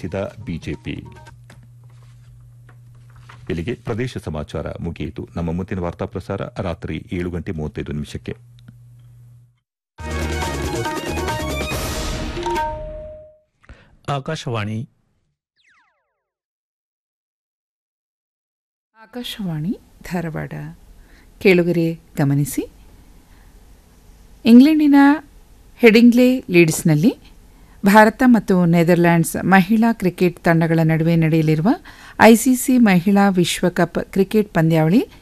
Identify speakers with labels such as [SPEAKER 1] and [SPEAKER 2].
[SPEAKER 1] ಆರಂಭಿಸಿದ ಬಿಜೆಪಿ ಇಲ್ಲಿಗೆ ಪ್ರದೇಶ ಸಮಾಚಾರ ಮುಗಿಯಿತು ನಮ್ಮ ಮುಂದಿನ ವಾರ್ತಾ ಪ್ರಸಾರ ರಾತ್ರಿ ಏಳು ಗಂಟೆ ಮೂವತ್ತೈದು ನಿಮಿಷಕ್ಕೆ
[SPEAKER 2] ಆಕಾಶವಾಣಿ
[SPEAKER 3] ಆಕಾಶವಾಣಿ ಧಾರವಾಡ ಕೇಳುಗರೆ ಗಮನಿಸಿ ಇಂಗ್ಲೆಂಡಿನ ಹೆಡಿಂಗ್ಲೆ ಲೀಡ್ಸ್ನಲ್ಲಿ ಭಾರತ ಮತ್ತು ನೆದರ್ಲ್ಯಾಂಡ್ಸ್ ಮಹಿಳಾ ಕ್ರಿಕೆಟ್ ತಂಡಗಳ ನಡುವೆ ನಡೆಯಲಿರುವ ಐಸಿಸಿ ಮಹಿಳಾ ವಿಶ್ವಕಪ್ ಕ್ರಿಕೆಟ್ ಪಂದ್ಯಾವಳಿ